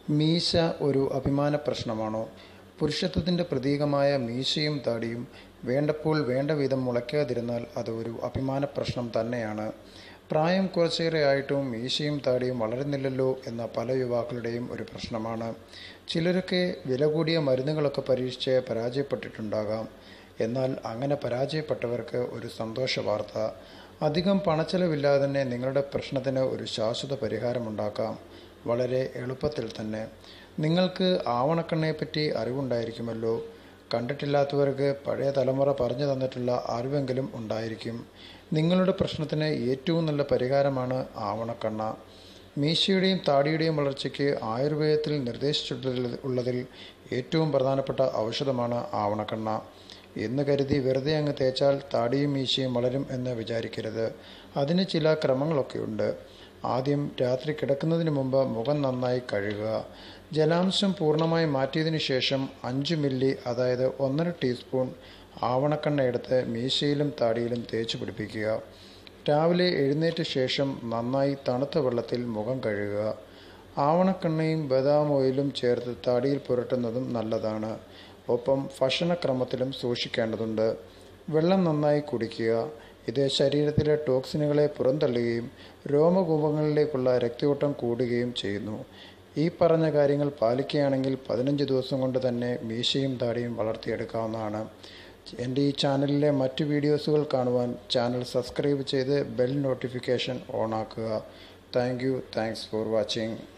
മീശ ഒരു അഭിമാന പ്രശ്നമാണോ പുരുഷത്വത്തിൻ്റെ പ്രതീകമായ മീശയും താടിയും വേണ്ടപ്പോൾ വേണ്ട വിധം മുളയ്ക്കാതിരുന്നാൽ അത് ഒരു അഭിമാന പ്രശ്നം തന്നെയാണ് പ്രായം കുറച്ചേറെ ആയിട്ടും മീശയും താടിയും വളരുന്നില്ലല്ലോ എന്ന പല യുവാക്കളുടെയും ഒരു പ്രശ്നമാണ് ചിലരൊക്കെ വില കൂടിയ മരുന്നുകളൊക്കെ പരീക്ഷിച്ച് പരാജയപ്പെട്ടിട്ടുണ്ടാകാം എന്നാൽ അങ്ങനെ പരാജയപ്പെട്ടവർക്ക് ഒരു സന്തോഷ വാർത്ത അധികം പണച്ചെലവില്ലാതെ തന്നെ നിങ്ങളുടെ പ്രശ്നത്തിന് ഒരു ശാശ്വത പരിഹാരമുണ്ടാക്കാം വളരെ എളുപ്പത്തിൽ തന്നെ നിങ്ങൾക്ക് ആവണക്കണ്ണയെപ്പറ്റി അറിവുണ്ടായിരിക്കുമല്ലോ കണ്ടിട്ടില്ലാത്തവർക്ക് പഴയ തലമുറ പറഞ്ഞു തന്നിട്ടുള്ള അറിവെങ്കിലും ഉണ്ടായിരിക്കും നിങ്ങളുടെ പ്രശ്നത്തിന് ഏറ്റവും നല്ല പരിഹാരമാണ് ആവണക്കണ്ണ മീശയുടെയും താടിയുടെയും വളർച്ചയ്ക്ക് ആയുർവേദത്തിൽ നിർദ്ദേശിച്ചിട്ടുള്ളതിൽ ഉള്ളതിൽ ഏറ്റവും പ്രധാനപ്പെട്ട ഔഷധമാണ് ആവണക്കണ്ണ എന്ന് കരുതി വെറുതെ അങ്ങ് തേച്ചാൽ താടിയും മീശയും വളരും എന്ന് വിചാരിക്കരുത് അതിന് ചില ക്രമങ്ങളൊക്കെയുണ്ട് ആദ്യം രാത്രി കിടക്കുന്നതിന് മുമ്പ് മുഖം നന്നായി കഴുകുക ജലാംശം പൂർണ്ണമായി മാറ്റിയതിനു ശേഷം അഞ്ച് മില്ലി അതായത് ഒന്നര ടീസ്പൂൺ ആവണക്കെണ്ണ എടുത്ത് മീശയിലും താടിയിലും തേച്ച് പിടിപ്പിക്കുക രാവിലെ എഴുന്നേറ്റ ശേഷം നന്നായി തണുത്ത വെള്ളത്തിൽ മുഖം കഴുകുക ആവണക്കെണ്ണയും ബദാം ഓയിലും ചേർത്ത് താടിയിൽ പുരട്ടുന്നതും നല്ലതാണ് ഒപ്പം ഭക്ഷണക്രമത്തിലും സൂക്ഷിക്കേണ്ടതുണ്ട് വെള്ളം നന്നായി കുടിക്കുക ഇത് ശരീരത്തിലെ ടോക്സിനുകളെ പുറന്തള്ളുകയും രോമകൂപങ്ങളിലേക്കുള്ള രക്തയോട്ടം കൂടുകയും ചെയ്യുന്നു ഈ പറഞ്ഞ കാര്യങ്ങൾ പാലിക്കുകയാണെങ്കിൽ പതിനഞ്ച് ദിവസം കൊണ്ട് തന്നെ മീശയും താടിയും വളർത്തിയെടുക്കാവുന്നതാണ് എൻ്റെ ഈ ചാനലിലെ മറ്റു വീഡിയോസുകൾ കാണുവാൻ ചാനൽ സബ്സ്ക്രൈബ് ചെയ്ത് ബെൽ നോട്ടിഫിക്കേഷൻ ഓൺ ആക്കുക thank you thanks for watching